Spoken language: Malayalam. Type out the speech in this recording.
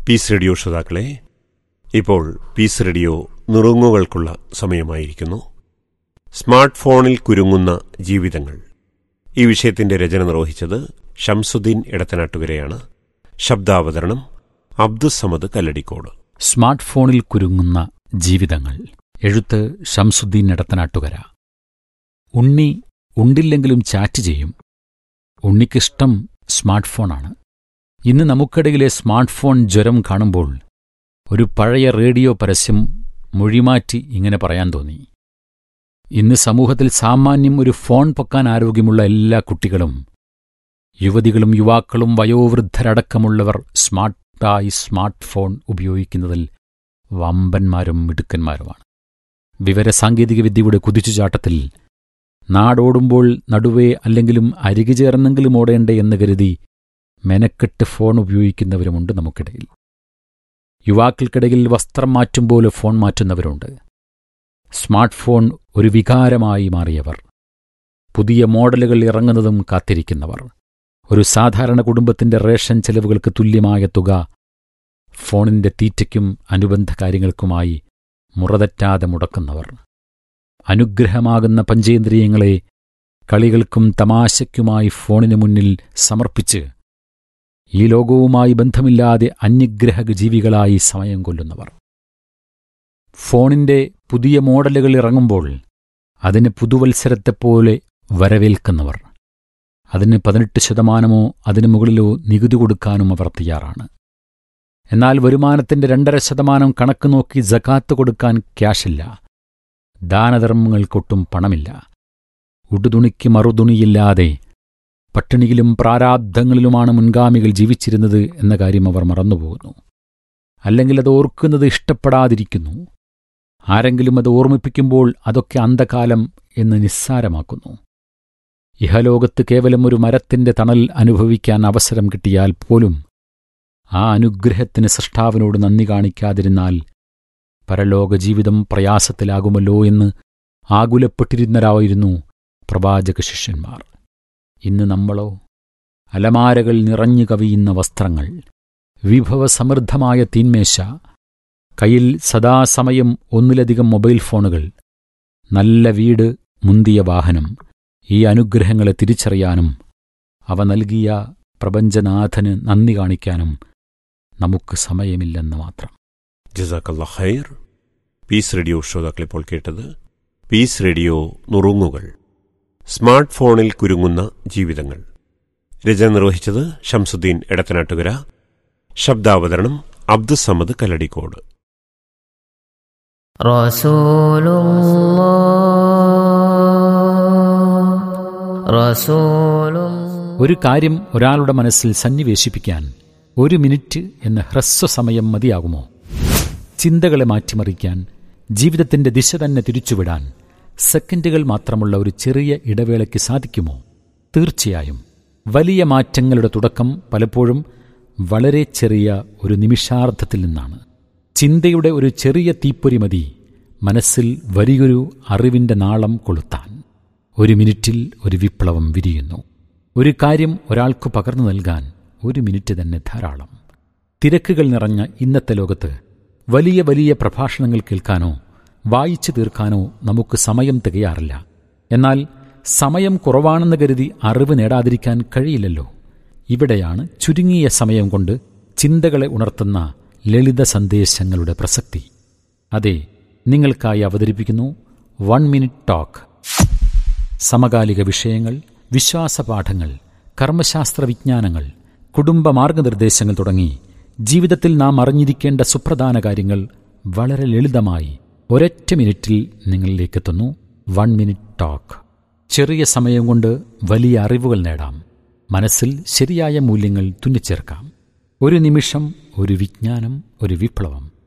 പീസ് റേഡിയോ ശ്രോതാക്കളെ ഇപ്പോൾ പീസ് റേഡിയോ നുറുങ്ങുകൾക്കുള്ള സമയമായിരിക്കുന്നു സ്മാർട്ട് ഫോണിൽ കുരുങ്ങുന്ന ജീവിതങ്ങൾ ഈ വിഷയത്തിന്റെ രചന നിർവഹിച്ചത് ഷംസുദ്ദീൻ ഇടത്തനാട്ടുകരയാണ് ശബ്ദാവതരണം അബ്ദുസമദ് കല്ലടിക്കോട് സ്മാർട്ട് ഫോണിൽ കുരുങ്ങുന്ന ജീവിതങ്ങൾ എഴുത്ത് ഷംസുദ്ദീൻ എടത്തനാട്ടുകര ഉണ്ണി ഉണ്ടില്ലെങ്കിലും ചാറ്റ് ചെയ്യും ഉണ്ണിക്കിഷ്ടം സ്മാർട്ട് ഫോണാണ് ഇന്ന് നമുക്കിടയിലെ സ്മാർട്ട് ഫോൺ ജ്വരം കാണുമ്പോൾ ഒരു പഴയ റേഡിയോ പരസ്യം മൊഴിമാറ്റി ഇങ്ങനെ പറയാൻ തോന്നി ഇന്ന് സമൂഹത്തിൽ സാമാന്യം ഒരു ഫോൺ പൊക്കാൻ ആരോഗ്യമുള്ള എല്ലാ കുട്ടികളും യുവതികളും യുവാക്കളും വയോവൃദ്ധരടക്കമുള്ളവർ സ്മാർട്ടായി സ്മാർട്ട് ഫോൺ ഉപയോഗിക്കുന്നതിൽ വമ്പന്മാരും മിടുക്കന്മാരുമാണ് വിവരസാങ്കേതികവിദ്യയുടെ കുതിച്ചുചാട്ടത്തിൽ നാടോടുമ്പോൾ നടുവേ അല്ലെങ്കിലും അരികു ചേർന്നെങ്കിലും ഓടേണ്ടേ എന്ന് കരുതി മെനക്കെട്ട് ഫോൺ ഉപയോഗിക്കുന്നവരുമുണ്ട് നമുക്കിടയിൽ യുവാക്കൾക്കിടയിൽ വസ്ത്രം മാറ്റും പോലെ ഫോൺ മാറ്റുന്നവരുണ്ട് സ്മാർട്ട് ഫോൺ ഒരു വികാരമായി മാറിയവർ പുതിയ മോഡലുകൾ ഇറങ്ങുന്നതും കാത്തിരിക്കുന്നവർ ഒരു സാധാരണ കുടുംബത്തിന്റെ റേഷൻ ചെലവുകൾക്ക് തുല്യമായ തുക ഫോണിന്റെ തീറ്റയ്ക്കും അനുബന്ധ കാര്യങ്ങൾക്കുമായി മുറതെറ്റാതെ മുടക്കുന്നവർ അനുഗ്രഹമാകുന്ന പഞ്ചേന്ദ്രിയങ്ങളെ കളികൾക്കും തമാശയ്ക്കുമായി ഫോണിനു മുന്നിൽ സമർപ്പിച്ച് ഈ ലോകവുമായി ബന്ധമില്ലാതെ അന്യഗ്രഹ ജീവികളായി സമയം കൊല്ലുന്നവർ ഫോണിന്റെ പുതിയ മോഡലുകൾ ഇറങ്ങുമ്പോൾ അതിന് പുതുവത്സരത്തെപ്പോലെ വരവേൽക്കുന്നവർ അതിന് പതിനെട്ട് ശതമാനമോ അതിനു മുകളിലോ നികുതി കൊടുക്കാനും അവർ തയ്യാറാണ് എന്നാൽ വരുമാനത്തിന്റെ രണ്ടര ശതമാനം കണക്ക് നോക്കി ജക്കാത്ത് കൊടുക്കാൻ ക്യാഷില്ല ദാനധർമ്മങ്ങൾക്കൊട്ടും പണമില്ല ഉടുതുണിക്ക് മറുതുണിയില്ലാതെ പട്ടിണിയിലും പ്രാരാബ്ധങ്ങളിലുമാണ് മുൻഗാമികൾ ജീവിച്ചിരുന്നത് എന്ന കാര്യം അവർ മറന്നുപോകുന്നു അല്ലെങ്കിൽ അത് ഓർക്കുന്നത് ഇഷ്ടപ്പെടാതിരിക്കുന്നു ആരെങ്കിലും അത് ഓർമ്മിപ്പിക്കുമ്പോൾ അതൊക്കെ അന്ധകാലം എന്ന് നിസ്സാരമാക്കുന്നു ഇഹലോകത്ത് കേവലം ഒരു മരത്തിന്റെ തണൽ അനുഭവിക്കാൻ അവസരം കിട്ടിയാൽ പോലും ആ അനുഗ്രഹത്തിന് സൃഷ്ടാവിനോട് നന്ദി കാണിക്കാതിരുന്നാൽ പരലോക ജീവിതം പ്രയാസത്തിലാകുമല്ലോ എന്ന് ആകുലപ്പെട്ടിരുന്നവരായിരുന്നു പ്രവാചക ശിഷ്യന്മാർ ഇന്ന് നമ്മളോ അലമാരകൾ നിറഞ്ഞു കവിയുന്ന വസ്ത്രങ്ങൾ വിഭവസമൃദ്ധമായ തീന്മേശ കയ്യിൽ സദാസമയം ഒന്നിലധികം മൊബൈൽ ഫോണുകൾ നല്ല വീട് മുന്തിയ വാഹനം ഈ അനുഗ്രഹങ്ങളെ തിരിച്ചറിയാനും അവ നൽകിയ പ്രപഞ്ചനാഥന് നന്ദി കാണിക്കാനും നമുക്ക് സമയമില്ലെന്ന് മാത്രം ജസാക്കല്ല ഖൈർ പീസ് റേഡിയോ ശ്രോതാക്കൾ ഇപ്പോൾ കേട്ടത് പീസ് റേഡിയോ നുറുങ്ങുകൾ സ്മാർട്ട് ഫോണിൽ കുരുങ്ങുന്ന ജീവിതങ്ങൾ രചന നിർവഹിച്ചത് ഷംസുദ്ദീൻ എടത്തനാട്ടുകര ശബ്ദാവതരണം അബ്ദുസമദ് കല്ലടിക്കോട് رسول الله رسول الله ഒരു കാര്യം ഒരാളുടെ മനസ്സിൽ സന്നിവേശിപ്പിക്കാൻ ഒരു മിനിറ്റ് എന്ന ഹ്രസ്വസമയം മതിയാകുമോ ചിന്തകളെ മാറ്റിമറിക്കാൻ ജീവിതത്തിന്റെ ദിശ തന്നെ തിരിച്ചുവിടാൻ സെക്കൻഡുകൾ മാത്രമുള്ള ഒരു ചെറിയ ഇടവേളയ്ക്ക് സാധിക്കുമോ തീർച്ചയായും വലിയ മാറ്റങ്ങളുടെ തുടക്കം പലപ്പോഴും വളരെ ചെറിയ ഒരു നിമിഷാർദ്ധത്തിൽ നിന്നാണ് ചിന്തയുടെ ഒരു ചെറിയ തീപ്പൊരി മതി മനസ്സിൽ വലിയൊരു അറിവിന്റെ നാളം കൊളുത്താൻ ഒരു മിനിറ്റിൽ ഒരു വിപ്ലവം വിരിയുന്നു ഒരു കാര്യം ഒരാൾക്ക് പകർന്നു നൽകാൻ ഒരു മിനിറ്റ് തന്നെ ധാരാളം തിരക്കുകൾ നിറഞ്ഞ ഇന്നത്തെ ലോകത്ത് വലിയ വലിയ പ്രഭാഷണങ്ങൾ കേൾക്കാനോ വായിച്ചു തീർക്കാനോ നമുക്ക് സമയം തികയാറില്ല എന്നാൽ സമയം കുറവാണെന്ന് കരുതി അറിവ് നേടാതിരിക്കാൻ കഴിയില്ലല്ലോ ഇവിടെയാണ് ചുരുങ്ങിയ സമയം കൊണ്ട് ചിന്തകളെ ഉണർത്തുന്ന ലളിത സന്ദേശങ്ങളുടെ പ്രസക്തി അതെ നിങ്ങൾക്കായി അവതരിപ്പിക്കുന്നു വൺ മിനിറ്റ് ടോക്ക് സമകാലിക വിഷയങ്ങൾ വിശ്വാസപാഠങ്ങൾ കർമ്മശാസ്ത്ര വിജ്ഞാനങ്ങൾ കുടുംബ മാർഗനിർദ്ദേശങ്ങൾ തുടങ്ങി ജീവിതത്തിൽ നാം അറിഞ്ഞിരിക്കേണ്ട സുപ്രധാന കാര്യങ്ങൾ വളരെ ലളിതമായി ഒരൊറ്റ മിനിറ്റിൽ നിങ്ങളിലേക്കെത്തുന്നു വൺ മിനിറ്റ് ടോക്ക് ചെറിയ സമയം കൊണ്ട് വലിയ അറിവുകൾ നേടാം മനസ്സിൽ ശരിയായ മൂല്യങ്ങൾ തുന്നിച്ചേർക്കാം ഒരു നിമിഷം ഒരു വിജ്ഞാനം ഒരു വിപ്ലവം